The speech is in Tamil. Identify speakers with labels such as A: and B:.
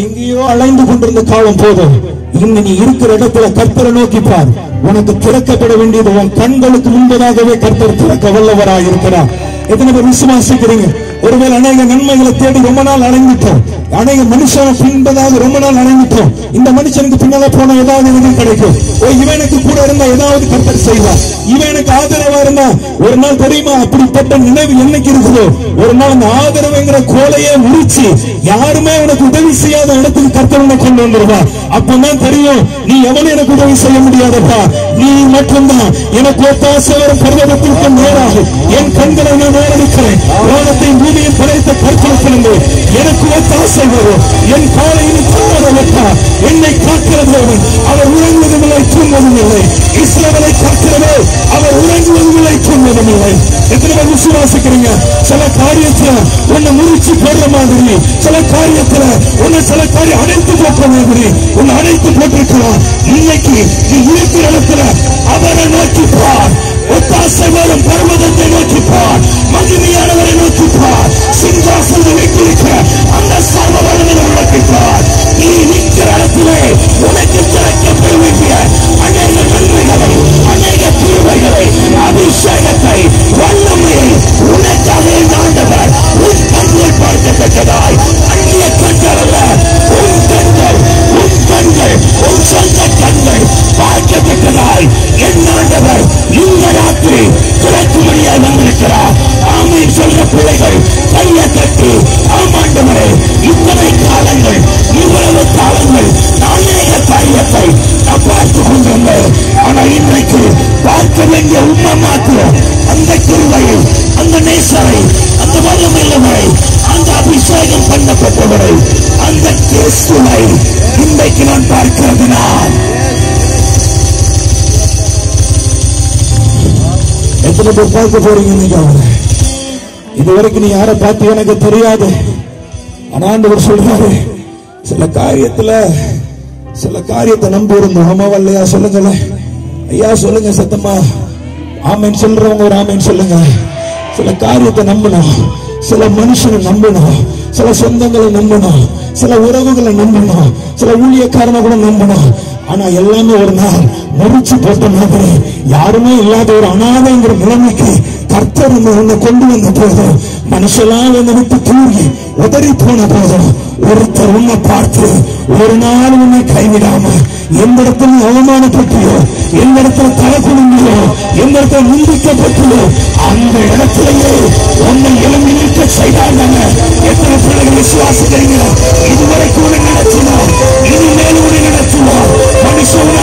A: எங்கேயோ அலைந்து கொண்டிருந்த காலம் போதும் இங்க நீ இருக்கிற இடத்துல கர்த்தரை நோக்கி பார் உனக்கு திறக்கப்பட வேண்டியது உன் கண்களுக்கு முன்பதாகவே கர்த்தர் திறக்க வல்லவராய் இருக்கிறார் எத்தனை பேர் விசுவாசிக்கிறீங்க ஒருவேளை அநேக நன்மைகளை தேடி ரொம்ப நாள் அலைந்துட்டோம் அநேக மனுஷனை பின்பதாக ரொம்ப நாள் அலைந்துட்டோம் இந்த மனுஷனுக்கு பின்னால போனா ஏதாவது எனக்கு கிடைக்கும் ஓ இவனுக்கு கூட இருந்தா ஏதாவது கர்த்தர் செய்வார் இவன் எனக்கு ஆதரவா இருந்தா ஒரு நாள் தெரியுமா அப்படிப்பட்ட நினைவு என்னைக்கு இருக்குதோ ஒரு நாள் அந்த ஆதரவுங்கிற கோலையே முறிச்சு யாருமே உனக்கு உதவி செய்யாத இடத்துக்கு கர்த்தர் உன்னை கொண்டு வந்துருவா அப்பதான் தெரியும் நீ எவனும் எனக்கு உதவி செய்ய முடியாதப்பா நீ மட்டும்தான் எனக்கு ஒத்தாசை வரும் பர்வதத்திற்கு நேராக என் கண்களை நான் நேரடிக்கிறேன் வானத்தை பூமியை படைத்த கற்பனத்திலிருந்து எனக்கு ஒத்தாசை வரும் என் காலையில் தூங்க வைத்தார் என்னை காக்கிறவன் அவர் உறங்குவதும் இல்லை தூங்குவதும் இல்லை இஸ்ரவேலை காக்கிறவே அவர் உறங்குவதும் இல்லை தூங்குவதும் இல்லை எத்தனை பேர் விசுவாசிக்கிறீங்க சில காரியத்துல உன்னை முறிச்சு போடுற மாதிரி சில காரியத்துல உன்னை சில காரியம் அணைத்து போட்ட மாதிரி உன்னை அணைத்து போட்டிருக்கலாம் இன்னைக்கு நீ இருக்கிற இடத்துல அவரை நோக்கி பார் ஒத்தாசை வரும் பர்வதத்தை நோக்கி பார் மகிமையானவரை நோக்கி பார் சிங்காசனம் வைத்திருக்கிற அந்த சர்வ வல்லவரை நோக்கி பார் நீ நிற்கிற இடத்திலே உனக்கு திறக்கப்பட வேண்டிய அநேக நன்மைகளை அநேக தீர்வைகளை அபிஷேகத்தை வல்லமையை உனக்காக ஆண்டவர் உன் கண்கள் பார்க்கத்தக்கதாய் அந்நிய கண்கள் அல்ல உன் கண்கள் உன் கண்கள் உன் சொந்த கண்கள் பார்க்கத்தக்கதாய் என் ஆண்டவர் இந்த ராத்திரி திறக்கும்படியாய் வந்திருக்கிறார் ஆமை சொல்ற பிள்ளைகள் கையை தட்டி ஆமாண்டவரே இத்தனை காலங்கள் இவ்வளவு காலங்கள் அநேக காரியத்தை நான் பார்த்து கொண்டிருந்தேன் ஆனா இன்றைக்கு பார்க்க வேண்டிய உண்மை மாத்திரம் அந்த கிருவையை அந்த நேசரை அந்த வல்லமையிலவரை அந்த அபிஷேகம் பண்ணப்பட்டவரை அந்த கிறிஸ்துவை இன்றைக்கு நான் பார்க்கிறதுனால் எத்தனை பேர் பார்க்க போறீங்க இன்னைக்கு அவரை இதுவரைக்கும் நீ யாரை பார்த்து எனக்கு தெரியாது ஆனா ஆண்டவர் சொல்றாரு சில காரியத்துல சில காரியத்தை நம்பி இருந்தோம் ஆமாவா இல்லையா சொல்லுங்களேன் ஐயா சொல்லுங்க சத்தமா ஆமேன் சொல்றவங்க ஒரு ஆமேன் சொல்லுங்க சில காரியத்தை நம்பணும் சில மனுஷனை நம்பணும் சில சொந்தங்களை நம்பணும் சில உறவுகளை நம்பணும் சில ஊழியக்காரனை கூட நம்பணும் ஆனா எல்லாமே ஒரு நாள் முறிச்சு போட்ட மாதிரி யாருமே இல்லாத ஒரு அனாதைங்கிற நிலைமைக்கு கர்த்தர் உன்னை உன்னை கொண்டு வந்த போதும் மனுஷெல்லாம் உன்னை விட்டு தூங்கி உதறி போன போதும் ஒருத்தர் உன்னை பார்த்து ஒரு நாள் உன்னை கைவிடாம எந்த இடத்துல அவமானப்பட்டியோ எந்த இடத்துல தலை குனிந்தியோ எந்த இடத்துல நிந்திக்கப்பட்டியோ அந்த இடத்திலேயே உன்னை எழும்பி நிற்க செய்தாங்க எத்தனை பிள்ளைகள் விசுவாசிக்கிறீங்க இதுவரைக்கும் உன்னை நடத்தினார் இனிமேல் உன்னை நடத்துவார் மனுஷன் உன்னை